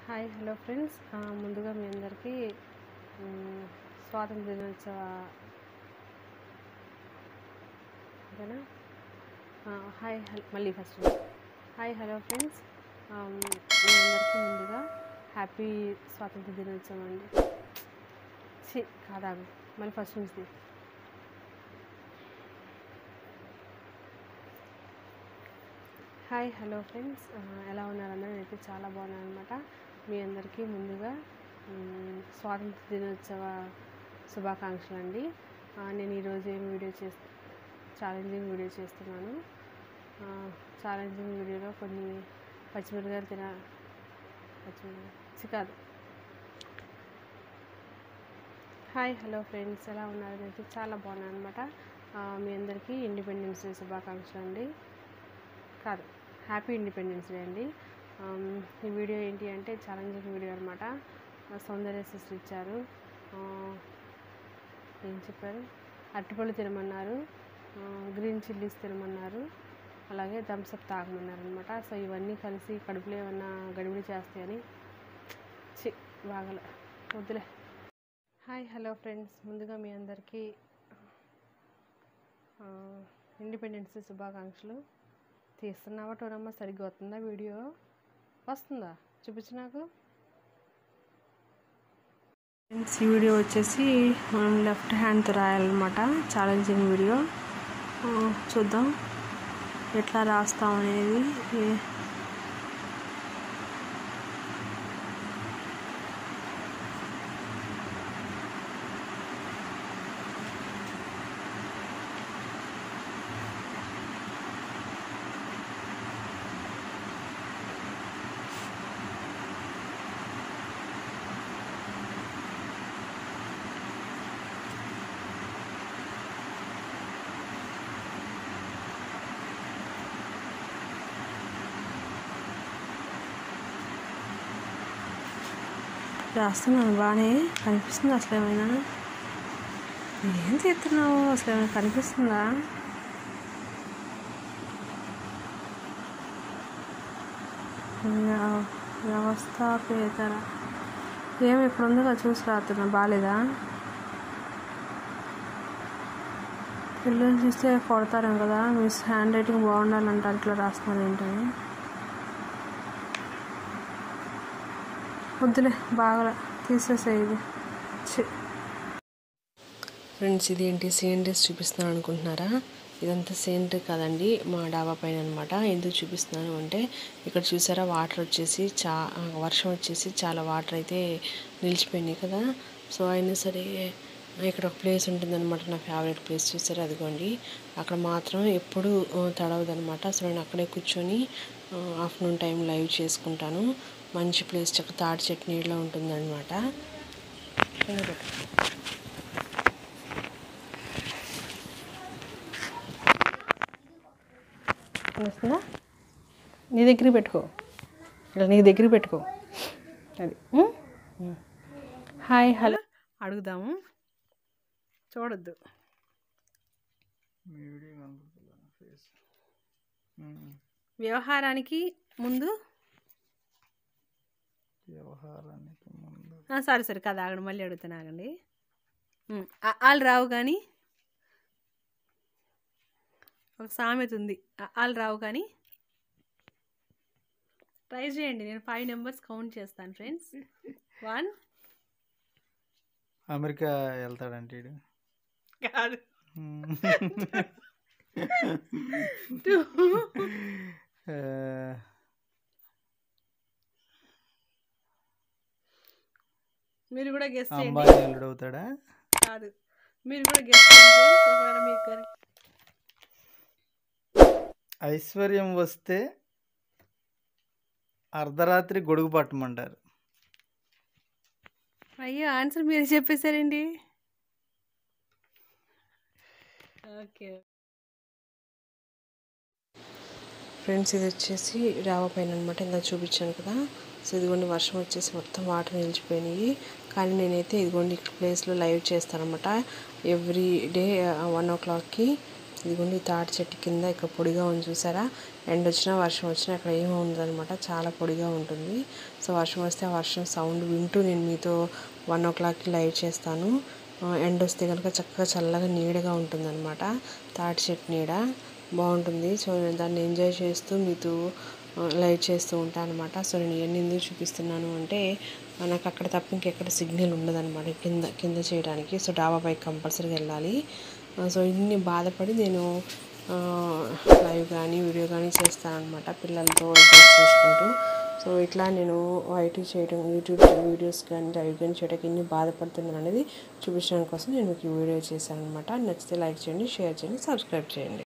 Hi hello friends ముందుగా మీ అందరికీ మ్, స్వాతంత్ర దినోత్సవ ఓకేనా ఆ, హాయ్ హల్ మళ్ళీ ఫస్ట్ నుంచి. హాయ్ హలో ఫ్రెండ్స్ ఆమ్, మీ అందరికీ ముందుగా హ్యాపీ స్వాతంత్ర దినోత్సవం అండి ఛీ కాదాగు మళ్ళీ ఫస్ట్ నుంచి హాయ్ హలో ఫ్రెండ్స్ ఆ, ఎలా ఉన్నారు అందరూ నేనైతే చాలా బాగున్నాను అనమాట మీ అందరికీ ముందుగా మ్, స్వాతంత్ర దినోత్సవ శుభాకాంక్షలు అండి ఆ, నేను ఈరోజు ఏం వీడియో చేస్తా ఛాలెంజింగ్ వీడియో చేస్తున్నాను ఆ, ఛాలెంజింగ్ వీడియోలో కొన్ని పచ్చిమిరకాయలు తిన పచ్చిమిరకాయ కాదు హాయ్ హలో ఫ్రెండ్స్ ఎలా ఉన్నారు నేనైతే చాలా బాగున్నాను అనమాట మీ అందరికీ ఇండిపెండెన్స్ డే శుభాకాంక్షలు అండి కాదు హ్యాపీ ఇండిపెండెన్స్ డే అండి ఆమ్, ఈ వీడియో ఏంటి అంటే ఛాలెంజింగ్ వీడియో అనమాట సౌందర్య సిస్టర్ ఇచ్చారు ఆ, ఏం చెప్పారు అరటిపళ్ళు తినమన్నారు ఆ, గ్రీన్ చిల్లీస్ తినమన్నారు అలాగే థమ్స్అప్ తాగమన్నారు అనమాట సో ఇవన్నీ కలిసి కడుపులో ఏమన్నా గడిబిడి చేస్తాయని చి బాగలే వద్దులే హాయ్ హలో ఫ్రెండ్స్ ముందుగా మీ అందరికీ ఆ, ఇండిపెండెన్స్ డే శుభాకాంక్షలు తీస్తున్నావా టోనమ్మ సరిగ్గా వస్తుందా వీడియో వస్తుందా చూపించు నాకు ఫ్రెండ్స్ ఈ వీడియో వచ్చేసి మనం లెఫ్ట్ హ్యాండ్తో రాయాలన్నమాట ఛాలెంజింగ్ వీడియో ఆ, చూద్దాం ఎట్లా రాస్తాం అనేది ఏ- రాస్తున్నాను బాగానే కనిపిస్తుంది అసలు ఏమైనా ఏం తీస్తున్నావు అసలు ఏమైనా కనిపిస్తుందా వ్యవ- వ్యవస్థాపేతర ఏమి ఇక్కడ ఉందో కదా చూసి రాస్తున్నా బాగాలేదా పిల్లలు చూస్తే కొడతారేం కదా మిస్ హ్యాండ్ రైటింగ్ బాగుండాలంటారు ఇట్లా రాస్తున్నారు ఏంటని వద్దులే బాగా తీసేసే ఇది ఛీ. ఫ్రెండ్స్ ఇది ఏంటి సేంటెస్ చూపిస్తున్నాను అనుకుంటున్నారా ఇదంతా సేంట్ కాదండి మా డాబా పైన అనమాట ఎందుకు చూపిస్తున్నాను అంటే ఇక్కడ చూసారా వాటర్ వచ్చేసి చా ఆ, వర్షం వచ్చేసి చాలా వాటర్ అయితే నిలిచిపోయినాయి కదా సో అయినా సరే ఇక్కడ ఒక ప్లేస్ ఉంటుందన్నమాట నా ఫేవరెట్ ప్లేస్ చూసారా అదిగోండి అక్కడ మాత్రం ఎప్పుడు తడవదనమాట సో నేను అక్కడే కూర్చొని ఆఫ్టర్నూన్ టైం లైవ్ చేసుకుంటాను మంచి ప్లేస్ చక్క తాడి చెట్టు నీళ్ళలో ఉంటుందన్నమాట వస్తుందా నీ దగ్గర పెట్టుకో ఇలా నీ దగ్గర పెట్టుకో అది ఉమ్? ఉమ్. హాయ్ హలో అడుగుదాము చూడొద్దు వ్యవహారానికి ముందు వ్యవహారానికి ముందు ఆ, సరే సరే కదా ఆగండి మళ్ళీ అడుగుతాను ఆగండి ఉమ్, ఆ, వాళ్ళు రావు కానీ ఒక సామెత ఉంది ఆ, వాళ్ళు రావు కానీ ట్రై చేయండి నేను ఫైవ్ నెంబర్స్ కౌంట్ చేస్తాను ఫ్రెండ్స్ వన్ అమెరికా వెళ్తాడంటే ఈడు. కాదు మ్మ్. టూ ఆ, మీరు కూడా గెస్ట్ చేయండి అంబానీ అల్లుడు అవుతాడా కాదు మీరు కూడా గెస్ట్ చేయండి friends. ఒకవేళ మీకు కనుక- ఐశ్వర్యం వస్తే అర్ధరాత్రి గొడుగు పట్టమంటారు అయ్యో ఆన్సర్ మీరు చెప్పేశారండి ఓకే ఫ్రెండ్స్ ఇది వచ్చేసి డాబా పైన అనమాట ఇందా చూపించాను కదా సో ఇదిగోండి వర్షం వచ్చేసి మొత్తం వాటర్ నిలిచిపోయినాయి కానీ నేనైతే ఇదిగోండి ఇక్కడ ప్లేస్లో లైవ్ చేస్తాను అనమాట ఎవ్రీ డే వన్ ఓ క్లాక్కి ఇదిగోండి ఈ తాటి చెట్టు కింద ఇక్కడ పొడిగా ఉంది చూసారా ఎండ వచ్చినా వర్షం వచ్చినా అక్కడ ఏమీ ఉండదన్నమాట చాలా పొడిగా ఉంటుంది సో వర్షం వస్తే ఆ వర్షం సౌండ్ వింటూ నేను మీతో వన్ ఓ క్లాక్కి లైవ్ చేస్తాను ఆ, ఎండ వస్తే కనుక చక్కగా చల్లగా నీడగా ఉంటుందన్నమాట తాటి చెట్టు నీడ బాగుంటుంది సో నేను దాన్ని ఎంజాయ్ చేస్తూ మీతో లైవ్ చేస్తూ ఉంటాను అనమాట సో నేను ఇవన్నీ ఎందుకు చూపిస్తున్నాను అంటే ఆ, నాకు అక్కడ తప్ప ఇంకెక్కడ సిగ్నల్ ఉండదన్నమాట కింద కింద చేయడానికి సో డాబా పైకి కంపల్సరీగా వెళ్ళాలి ఆ, సో ఇన్ని బాధపడి నేను ఆ, లైవ్ కానీ వీడియో కానీ చేస్తానన్నమాట పిల్లలతో అడ్జస్ట్ చేసుకుంటూ సో ఇట్లా నేను వైటీ చేయడం యూట్యూబ్ వీడియోస్ కానీ లైవ్ కానీ చేయడానికి ఎన్ని బాధపడుతున్నాను అనేది చూపించడం కోసం నేను మీకు ఈ వీడియో చేశాను అనమాట నచ్చితే లైక్ చేయండి షేర్ చేయండి సబ్స్క్రైబ్ చేయండి